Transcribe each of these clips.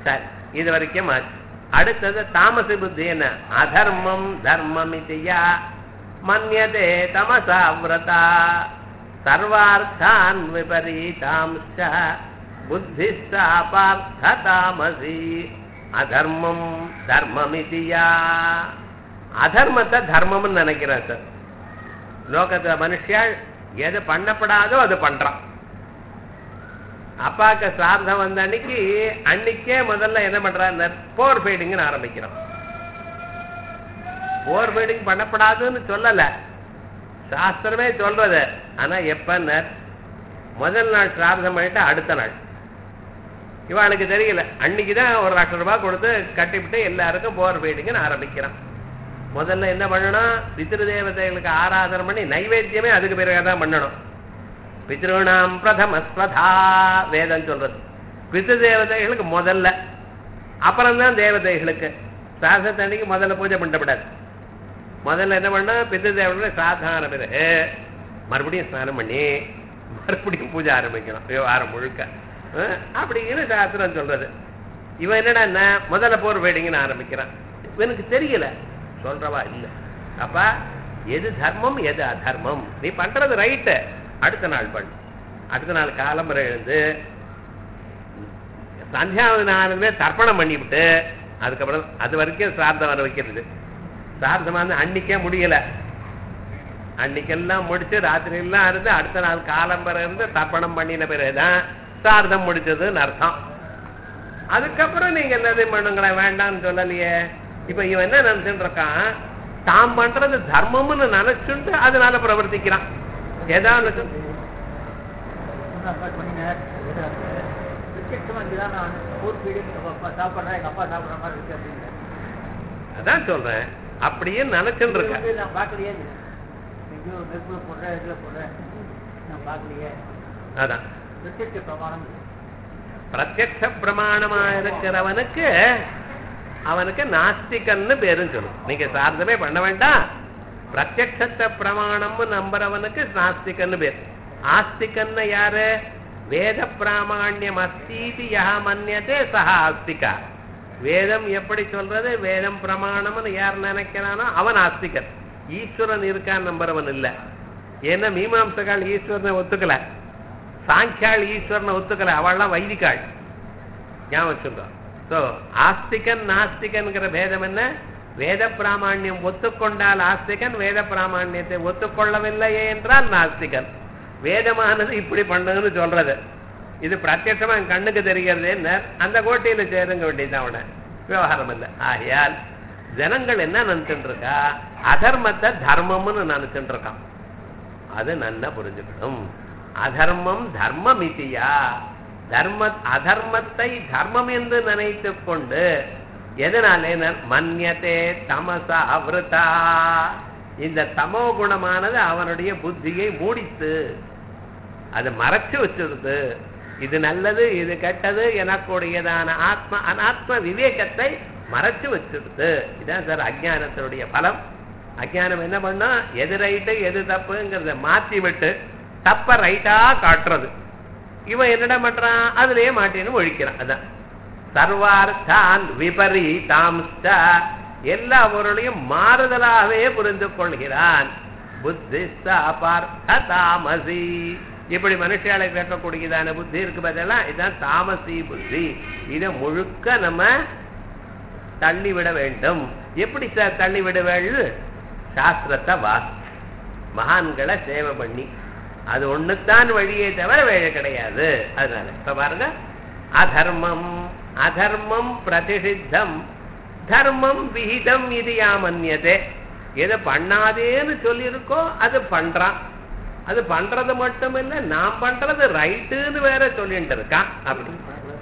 சரி இது வரைக்கும் ஆச்சு அடுத்தது தாமசி புத்தி என்ன அதர்மம் தர்மம் இதையா மன்யதே தமசா விரதா சர்வார்த்தான் விபரீதாம்ச புத்திஸ்தா பார்த்த தாமசி அதர்மம் தர்மமிதியா அதர்மத்தை தர்மம்னு நினைக்கிறேன் சார் லோகத்துல மனுஷியால் எது பண்ணப்படாதோ அது பண்றான் அப்பாக்கு சார்ந்தம் வந்த அன்னைக்கு அன்னைக்கே முதல்ல என்ன பண்றான் போர் ஃபீடிங்னு ஆரம்பிக்கிறான் போர் ஃபீடிங் பண்ணப்படாதுன்னு சொல்லல சாஸ்திரமே சொல்றது ஆனா எப்ப முதல் நாள் சிரார்த்தம் பண்ணிட்டு அடுத்த நாள் இவாளுக்கு தெரியல அன்னைக்கு தான் ஒரு லட்சம் ரூபாய் கொடுத்து கட்டிவிட்டு எல்லாருக்கும் போர் ஃபீடிங்னு ஆரம்பிக்கிறான் முதல்ல என்ன பண்ணணும் பித்ரு தேவதைகளுக்கு ஆராதனை பண்ணி நைவேத்தியமே அதுக்கு பிறகு தான் பண்ணணும் பித்ருணாம் பிரதம ஸ்வதா வேதம் சொல்றது பித்ரு தேவதைகளுக்கு முதல்ல அப்புறம்தான் தேவதைகளுக்கு சாசத்தன்னைக்கு முதல்ல பூஜை பண்ணப்படாது முதல்ல என்ன பண்ணா பித்ரு தேவதைகளுக்கு சாதாரண பிறகு மறுபடியும் ஸ்நானம் பண்ணி மறுபடியும் பூஜை ஆரம்பிக்கணும் விவகாரம் முழுக்க அஹ் அப்படின்னு சாஸ்திரம் சொல்றது இவன் என்னடா முதல்ல போர் வேடிங்கன்னு ஆரம்பிக்கிறான் இவனுக்கு தெரியல சொல்றவா இல்ல அப்பா எது தர்மம் எது அதர்மம் நீ பண்றது ரைட்டு அடுத்த நாள் பண்ணு அடுத்த நாள் காலம்பரை எழுந்து சந்தியாவதனாலுமே தர்ப்பணம் பண்ணிவிட்டு அதுக்கப்புறம் அது வரைக்கும் சார்த்தம் வர வைக்கிறது சார்த்தம் வந்து அன்னைக்கே முடியல அன்னைக்கெல்லாம் முடிச்சு ராத்திரி எல்லாம் இருந்து அடுத்த நாள் காலம்பரை இருந்து தர்ப்பணம் பண்ணின பிறகுதான் சார்த்தம் முடிச்சதுன்னு அர்த்தம் அதுக்கப்புறம் நீங்க எல்லாத்தையும் பண்ணுங்களேன் வேண்டாம்னு சொல்லலையே இப்ப இவன் என்ன நினைச்சுட்டு இருக்கான் தாம் பண்றது தர்மம்னு நினைச்சுட்டு அதனால பிரவர்த்திக்கிறான் ஏதாவது அதான் சொல்றேன் அப்படியே நினைச்சுட்டு இருக்கேன் நான் பார்க்கலையே எங்கேயோ நெருப்புல போடுறேன் இதுல போடுறேன் நான் பார்க்கலையே அதான் பிரத்யட்ச பிரமாணம் பிரத்யக்ஷ பிரமாணமா இருக்கிறவனுக்கு அவனுக்கு நாஸ்திகன்னு பேரும் சொல்லும் நீங்க சார்ந்தமே பண்ண வேண்டாம் பிரத்யக்ஷத்தை பிரமாணம்னு நம்புறவனுக்கு நாஸ்திகன்னு பேர் ஆஸ்திகன்னு யாரு வேத பிராமாண்யம் அஸ்தீதி யா மன்யதே சஹா ஆஸ்திகா வேதம் எப்படி சொல்றது வேதம் பிரமாணம்னு யார் நினைக்கிறானோ அவன் ஆஸ்திகன் ஈஸ்வரன் இருக்கான்னு நம்புறவன் இல்ல ஏன்னா மீமாம்சகால் ஈஸ்வரனை ஒத்துக்கல சாங்கியாள் ஈஸ்வரனை ஒத்துக்கல அவள்லாம் வைதிகாள் ஞாபகம் வச்சுக்கோ ஸோ ஆஸ்திகன் நாஸ்திகன்கிற பேதம் என்ன வேத பிராமாண்யம் ஒத்துக்கொண்டால் ஆஸ்திகன் வேத பிராமாண்யத்தை ஒத்துக்கொள்ளவில்லையே என்றால் நாஸ்திகன் வேதமானது இப்படி பண்ணுன்னு சொல்றது இது பிரத்யட்சமா என் கண்ணுக்கு தெரிகிறது என்ன அந்த கோட்டையில சேருங்க வேண்டியதுதான் அவனை விவகாரம் இல்லை ஆகையால் ஜனங்கள் என்ன நினைச்சுட்டு இருக்கா அதர்மத்தை தர்மம்னு நினைச்சுட்டு இருக்கான் அது நல்லா புரிஞ்சுக்கணும் அதர்மம் தர்மம் இத்தியா தர்ம அதர்மத்தை தர்மம் என்று நினைத்துக் கொண்டு எதனாலே மன்யத்தே தமசா அவிருத்தா இந்த தமோ குணமானது அவனுடைய புத்தியை மூடித்து அது மறைச்சு வச்சிருது இது நல்லது இது கெட்டது எனக்குடையதான ஆத்ம அனாத்ம விவேகத்தை மறைச்சு வச்சிருது இதான் சார் அஜானத்தினுடைய பலம் அஜானம் என்ன பண்ணா எது ரைட்டு எது தப்புங்கிறத மாத்தி விட்டு தப்ப ரைட்டா காட்டுறது இவன் என்னடா பண்றான் அதுலயே மாட்டின்னு ஒழிக்கிறான் அதான் சர்வார்த்தான் விபரீதாம்ச எல்லா பொருளையும் மாறுதலாகவே புரிந்து கொள்கிறான் புத்தி பார்த்த தாமசி இப்படி மனுஷாலை கேட்கக்கூடியதான புத்தி இருக்கு பார்த்தெல்லாம் இதுதான் தாமசி புத்தி இதை முழுக்க நம்ம தள்ளிவிட வேண்டும் எப்படி சார் தள்ளிவிட வேண்டும் சாஸ்திரத்தை வாசி மகான்களை சேவை பண்ணி அது ஒண்ணுத்தான் வழியே தவிர வேலை கிடையாது அதனால இப்ப பாருங்க அதர்மம் அதர்மம் பிரதிஷித்தம் தர்மம் விகிதம் இது யாமன்யதே எதை பண்ணாதேன்னு சொல்லியிருக்கோ அது பண்றான் அது பண்றது மட்டும் இல்ல நான் பண்றது ரைட்டுன்னு வேற சொல்லிட்டு இருக்கான் அப்படி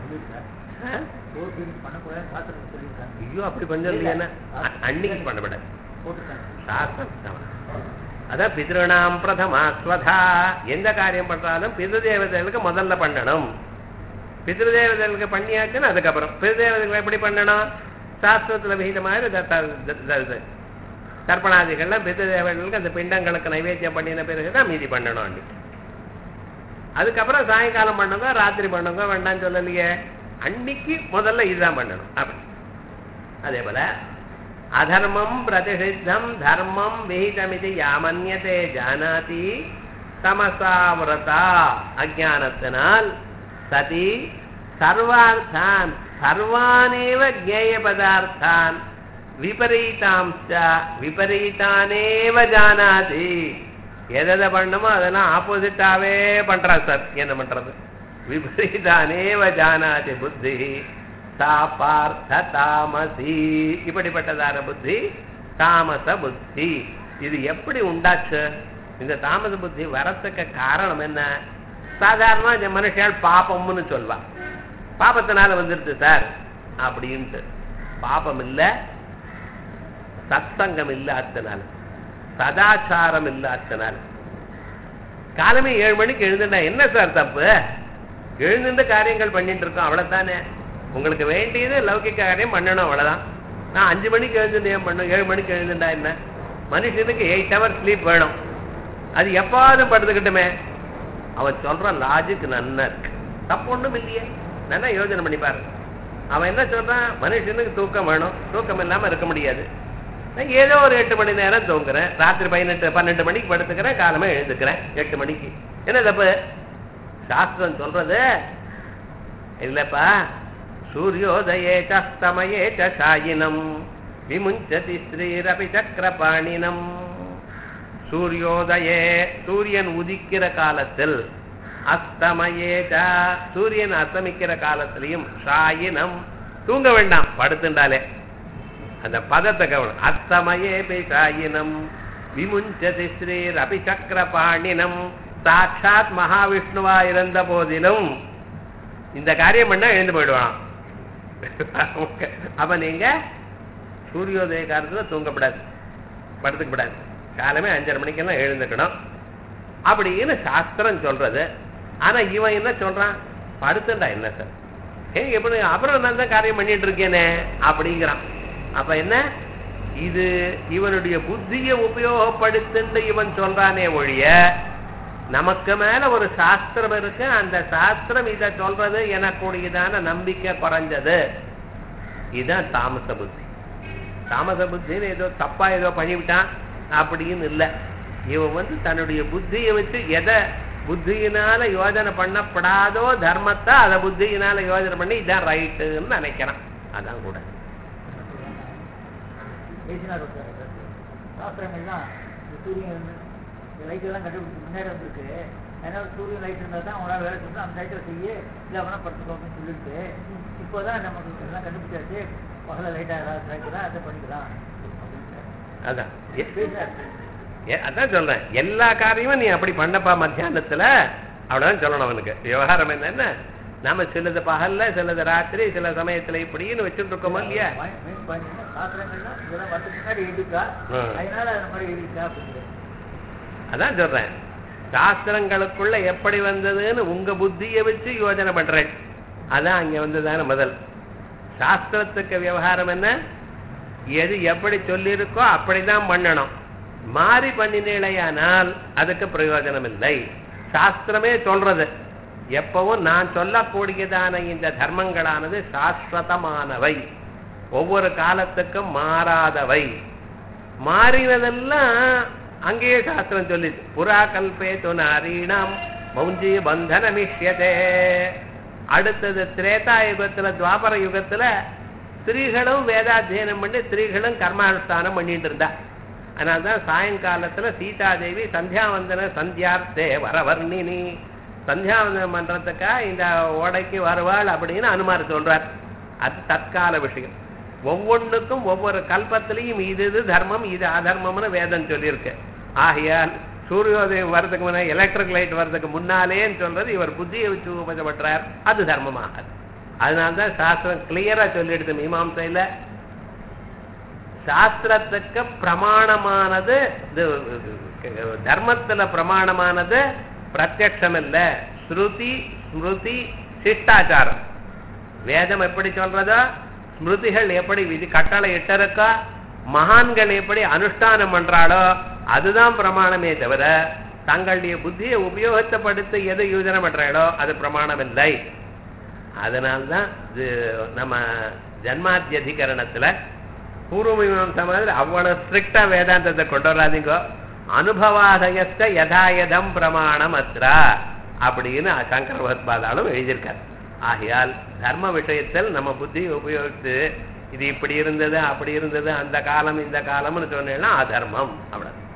ஆ? பண்ணக்கூடாது சாஸ்திரம் சொல்லியிருக்காங்க ஐயோ அப்படி கொஞ்சம் இல்லையா அன்னைக்கு பண்ணப்படாது போட்டுருக்காங்க சாஸ்திரம் அதான் பித்ருணாம் பிரதமா ஸ்வதா எந்த காரியம் பண்றாலும் பிததேவதைகளுக்கு முதல்ல பண்ணணும் பித்ருதேவதைகளுக்கு பண்ணியாச்சுன்னு அதுக்கப்புறம் பிததேவதைகள் எப்படி பண்ணணும் சாஸ்திரத்துல விகித மாதிரி த- த- த- த- இது. தர்ப்பணாதிகள்லாம் பிததேவதைகளுக்கு அந்த பிண்டங்களுக்கு நைவேத்தியம் பண்ணின பிறகுதான் மீதி பண்ணணும் அன்னைக்கு அதுக்கப்புறம் சாயங்காலம் பண்ணுங்க ராத்திரி பண்ணுங்க வேண்டாம்னு சொல்லலையே அன்னைக்கு முதல்ல இதுதான் பண்ணணும் அப்படி அதே போல அதர்மம் பிரதிஷித்தம் தர்மம் விஹிதமிதி யாமன்யதே ஜானாதி தமசாவிரதா அஜானத்தினால் சதி சர்வார்த்தான் சர்வானேவ ஜேய பதார்த்தான் விபரீதாம்ச விபரீதானேவ ஜானாதி எதை பண்ணுமோ அதெல்லாம் ஆப்போசிட்டாவே பண்றா சார் என்ன பண்றது விபரீதானேவ ஜானாதி புத்தி சா பார்த்த தாமசி இப்படிப்பட்டதான புத்தி தாமச புத்தி இது எப்படி உண்டாச்சு இந்த தாமச புத்தி வரத்துக்கு காரணம் என்ன சாதாரணமா இந்த மனுஷன் பாப்பம்னு சொல்வா பாபத்தினால வந்துருது சார் அப்படின்ட்டு பாபம் இல்ல சத்சங்கம் இல்லாதனால சதாச்சாரம் இல்லாதனால காலமே ஏழு மணிக்கு எழுந்துட்டா என்ன சார் தப்பு எழுந்துட்டு காரியங்கள் பண்ணிட்டு இருக்கோம் அவ்வளவுதானே உங்களுக்கு வேண்டியது லௌகிக்க காரியம் பண்ணணும் அவ்வளவுதான் நான் அஞ்சு மணிக்கு எழுந்துட்டு ஏன் பண்ணும் ஏழு மணிக்கு எழுந்துட்டா என்ன மனுஷனுக்கு எயிட் ஹவர் ஸ்லீப் வேணும் அது எப்பாவது படுத்துக்கிட்டுமே அவன் சொல்ற லாஜிக் நன்னா இருக்கு தப்பு ஒண்ணும் இல்லையே நல்லா யோசனை பண்ணி பாரு அவன் என்ன சொல்றான் மனுஷனுக்கு தூக்கம் வேணும் தூக்கம் இல்லாம இருக்க முடியாது நான் ஏதோ ஒரு எட்டு மணி நேரம் தூங்குறேன் ராத்திரி பதினெட்டு பன்னெண்டு மணிக்கு படுத்துக்கிறேன் காலமே எழுந்துக்கிறேன் எட்டு மணிக்கு என்ன தப்பு சாஸ்திரம் சொல்றது இல்லப்பா சூரியோதயே சஸ்தமயே சாயினம் விமுஞ்சதி ஸ்ரீரபி சக்கரபாணினம் சூரியோதயே சூரியன் உதிக்கிற காலத்தில் அஸ்தமயேஜ சூரியன் அஸ்தமிக்கிற காலத்திலையும் ஷாயினம் தூங்க வேண்டாம் படுத்துண்டாலே அந்த பதத்தை கவனம் அஸ்தமயே ஷாயினம் விமுஞ்சதி ஸ்ரீர் அபிசக்கரபாணினம் சாட்சாத் மகாவிஷ்ணுவா இருந்த போதிலும் இந்த காரியம் பண்ணா எழுந்து போயிடுவான் அப்ப நீங்க சூரியோதய காலத்துல தூங்கப்படாது படுத்துக்கப்படாது காலமே அஞ்சரை மணிக்கெல்லாம் எழுந்துக்கணும் அப்படின்னு சாஸ்திரம் சொல்றது ஆனா இவன் என்ன சொல்றான் படுத்துண்டா என்ன சார் ஏ எப்படி அப்புறம் நான் தான் காரியம் பண்ணிட்டு இருக்கேனே அப்படிங்கிறான் அப்ப என்ன இது இவனுடைய புத்தியை உபயோகப்படுத்துன்னு இவன் சொல்றானே ஒழிய நமக்கு மேல ஒரு சாஸ்திரம் இருக்கு அந்த சாஸ்திரம் இத சொல்றது எனக்குரியதான நம்பிக்கை குறைஞ்சது இதுதான் தாமச புத்தி தாமச புத்தின்னு ஏதோ தப்பா ஏதோ பண்ணிவிட்டான் அப்படின்னு இல்லை இவன் வந்து தன்னுடைய புத்தியை வச்சு எதை புத்தியினால யோஜனை பண்ணப்படாதோ தர்மத்தை அதை புத்தியினால யோஜனை பண்ணி இதான் ரைட்டுன்னு நினைக்கிறான் அதான் கூட பேசினார் ஒருத்தர் சாஸ்திரங்கள்லாம் இந்த சூரியன் லைட் எல்லாம் கண்டுபிடிச்சு முன்னேற வந்திருக்கு ஏன்னா சூரியன் லைட் இருந்தால் தான் அவங்களால வேலை செஞ்சு அந்த லைட்டை செய்ய இல்லை அவனா படுத்துக்கோ அப்படின்னு சொல்லிட்டு இப்போதான் நமக்கு எல்லாம் கண்டுபிடிச்சாச்சு பகல லைட்டாக ஏதாவது லைட்டு தான் அதை பண்ணிக்கலாம் அப்படின்ட்டு அதான் எ- பேசினார் ஏ- அதான் சொல்றேன் எல்லா காரியமும் நீ அப்படி பண்ணப்பா மத்தியானத்துல அவ்வளவுதான் சொல்லணும் அவனுக்கு விவகாரம் என்னன்னா நாம சிலது பகல்ல சிலது ராத்திரி சில சமயத்துல இப்படின்னு வச்சுட்டு இருக்கோமோ இல்லையா மெயின் பாயிண்ட் சாஸ்திரங்கள்லாம் இதெல்லாம் வரதுக்கு முன்னாடி எழுதிக்கா ஆ. அதனால அந்த மாதிரி எழுதிக்கா அப்படிங்கிறது அதான் சொல்றேன் சாஸ்திரங்களுக்குள்ள எப்படி வந்ததுன்னு உங்க புத்தியை வச்சு யோஜனை பண்றேன் அதான் அங்க வந்ததான முதல் சாஸ்திரத்துக்கு விவகாரம் என்ன எது எப்படி சொல்லியிருக்கோ அப்படிதான் பண்ணணும் மாறி பண்ணினேலையானால் அதுக்கு பிரயோஜனம் இல்லை சாஸ்திரமே சொல்றது எப்பவும் நான் சொல்லக்கூடியதான இந்த தர்மங்களானது சாஸ்வதமானவை ஒவ்வொரு காலத்துக்கும் மாறாதவை மாறினதெல்லாம் அங்கேயே சாஸ்திரம் சொல்லிச்சு புறா கல்பே துணாரீணம் மௌஞ்சி பந்தனமிஷ்யதே அடுத்தது திரேதா யுகத்துல துவாபர யுகத்துல ஸ்திரீகளும் வேதாத்தியனம் பண்ணி ஸ்திரீகளும் கர்மானுஷ்டானம் பண்ணிட்டு இருந்தா அதனால தான் சாயங்காலத்துல சீதாதேவி சந்தியாவந்தன சந்தியார்த்தே வரவர்ணினி சந்தியாவந்தனம் பண்றதுக்கா இந்த ஓடைக்கு வருவாள் அப்படின்னு அனுமார் சொல்றார் அது தற்கால விஷயம் ஒவ்வொன்றுக்கும் ஒவ்வொரு கல்பத்திலையும் இது இது தர்மம் இது அதர்மம்னு வேதம் சொல்லியிருக்கு ஆகையால் சூரியோதயம் வர்றதுக்கு முன்னாடி எலக்ட்ரிக் லைட் வர்றதுக்கு முன்னாலேன்னு சொல்றது இவர் புத்தியை வச்சு உபயோகப்படுறார் அது தர்மமாக அதனால தான் சாஸ்திரம் கிளியரா சொல்லிடுது மீமாம்சையில சாஸ்திரத்துக்கு பிரமாணமானது இது தர்மத்துல பிரமாணமானது பிரத்யக்ஷம் இல்ல ஸ்ருதி ஸ்மிருதி சிஷ்டாச்சாரம் வேதம் எப்படி சொல்றதோ ஸ்மிருதிகள் எப்படி விதி கட்டளை இட்டிருக்கோ மகான்கள் எப்படி அனுஷ்டானம் பண்றாளோ அதுதான் பிரமாணமே தவிர தங்களுடைய புத்தியை உபயோகத்தைப்படுத்தி எதை யோஜனை பண்றாளோ அது பிரமாணம் இல்லை அதனால்தான் இது நம்ம ஜன்மாத்தியதிகரணத்துல பூர்வமீமாம்சா மாதிரி அவ்வளவு ஸ்ட்ரிக்டா வேதாந்தத்தை கொண்டு வராதீங்க அனுபவாதயஸ்த யதாயதம் பிரமாணம் அத்ரா அப்படின்னு சங்கர பகவத்பாதாலும் எழுதியிருக்கார் ஆகையால் தர்ம விஷயத்தில் நம்ம புத்தி உபயோகித்து இது இப்படி இருந்தது அப்படி இருந்தது அந்த காலம் இந்த காலம்னு சொன்னேன்னா அதர்மம் அவ்வளவு